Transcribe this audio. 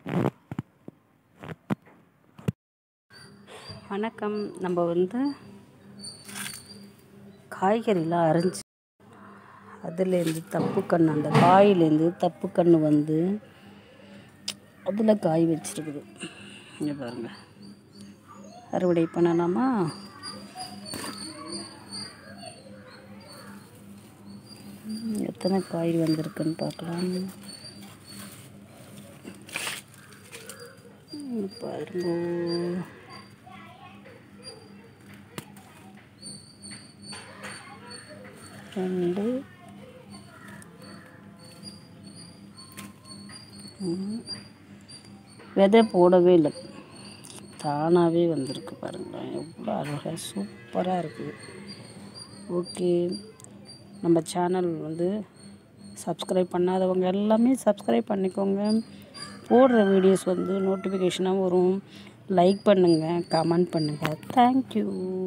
வணக்கம் நம்ம வந்து காய்கறிலாம் அரிஞ்சு அதுலேருந்து தப்பு கண் அந்த காயிலேருந்து தப்பு கண் வந்து அதில் காய் வச்சிருக்குது இங்கே பாருங்கள் அறுவடை பண்ணலாமா ம், எத்தனை காய் வந்திருக்குன்னு பார்க்கலாம் ம், பாருங்க ரெண்டு மூணு. விதை போடவே இல்லை தானாகவே வந்திருக்கு பாருங்களேன் எவ்வளோ அழகாக சூப்பராக இருக்குது ஓகே நம்ம சேனல் வந்து சப்ஸ்கிரைப் பண்ணாதவங்க எல்லாமே சப்ஸ்கிரைப் பண்ணிக்கோங்க போடுற வீடியோஸ் வந்து நோட்டிஃபிகேஷனாக வரும் லைக் பண்ணுங்கள் கமெண்ட் பண்ணுங்கள் தேங்க்யூ